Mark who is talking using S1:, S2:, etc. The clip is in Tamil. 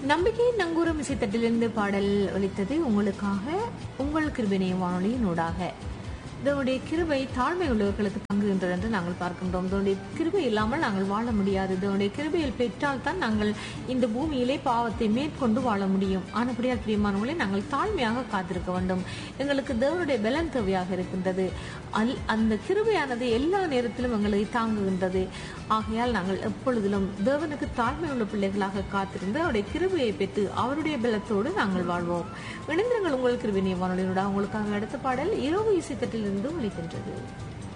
S1: நம்பிக்கையின் நங்கூரம் இசைத்தட்டிலிருந்து பாடல் ஒலித்தது உங்களுக்காக உங்கள் கிருபிணைய வானொலியினூடாக இதனுடைய கிருபை தாழ்மை உள்ளவர்களுக்கு தங்குகின்றது என்று நாங்கள் பார்க்கின்றோம் இதனுடைய கிருபை இல்லாமல் நாங்கள் வாழ முடியாது இதனுடைய கிருபையில் பெற்றால் தான் நாங்கள் இந்த பூமியிலே பாவத்தை மேற்கொண்டு வாழ முடியும் ஆனபடியால் பிரியமானவர்களை நாங்கள் தாழ்மையாக காத்திருக்க வேண்டும் எங்களுக்கு தேவனுடைய பலன் தேவையாக இருக்கின்றது அல் அந்த கிருபையானது எல்லா நேரத்திலும் எங்களை தாங்குகின்றது ஆகையால் நாங்கள் எப்பொழுதிலும் தேவனுக்கு தாழ்மை உள்ள பிள்ளைகளாக காத்திருந்து அவருடைய கிருபையை பெற்று அவருடைய பலத்தோடு நாங்கள் வாழ்வோம் இணைந்திருங்கள் உங்கள் கிருபினிய வானொலியோட உங்களுக்காக அடுத்த பாடல் இரவு இசைத்தட்டிலிருந்து ஒழிக்கின்றது